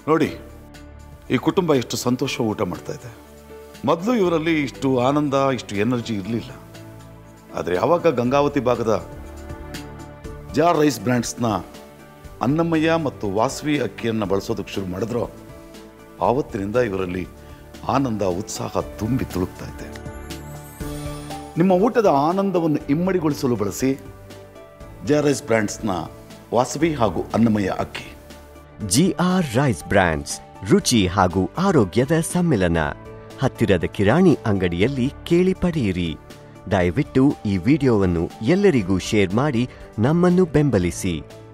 ನೋಡಿ ಈ ಕುಟುಂಬ ಎಷ್ಟು ಸಂತೋಷ ಊಟ ಮಾಡ್ತಾ ಇದೆ ಮೊದಲು ಇವರಲ್ಲಿ ಇಷ್ಟು ಆನಂದ ಇಷ್ಟು ಎನರ್ಜಿ ಇರಲಿಲ್ಲ ಆದರೆ ಯಾವಾಗ ಗಂಗಾವತಿ ಭಾಗದ ಜಾರ್ ರೈಸ್ ಬ್ರ್ಯಾಂಡ್ಸ್ನ ಅನ್ನಮಯ್ಯ ಮತ್ತು ವಾಸವಿ ಅಕ್ಕಿಯನ್ನು ಬಳಸೋದಕ್ಕೆ ಶುರು ಮಾಡಿದ್ರೋ ಆವತ್ತಿನಿಂದ ಇವರಲ್ಲಿ ಆನಂದ ಉತ್ಸಾಹ ತುಂಬಿ ತುಳುಕ್ತಾ ಇದೆ ನಿಮ್ಮ ಊಟದ ಆನಂದವನ್ನು ಇಮ್ಮಡಿಗೊಳಿಸಲು ಬಳಸಿ ಜಾರ್ ರೈಸ್ ಬ್ರ್ಯಾಂಡ್ಸ್ನ ವಾಸವಿ ಹಾಗೂ ಅನ್ನಮಯ್ಯ ಅಕ್ಕಿ ಜಿಆರ್ ರೈಸ್ ಬ್ರ್ಯಾಂಡ್ಸ್ ರುಚಿ ಹಾಗೂ ಆರೋಗ್ಯದ ಸಮ್ಮಿಲನ ಹತ್ತಿರದ ಕಿರಾಣಿ ಅಂಗಡಿಯಲ್ಲಿ ಕೇಳಿ ಪಡೆಯಿರಿ ದಯವಿಟ್ಟು ಈ ವಿಡಿಯೋವನ್ನು ಎಲ್ಲರಿಗೂ ಶೇರ್ ಮಾಡಿ ನಮ್ಮನ್ನು ಬೆಂಬಲಿಸಿ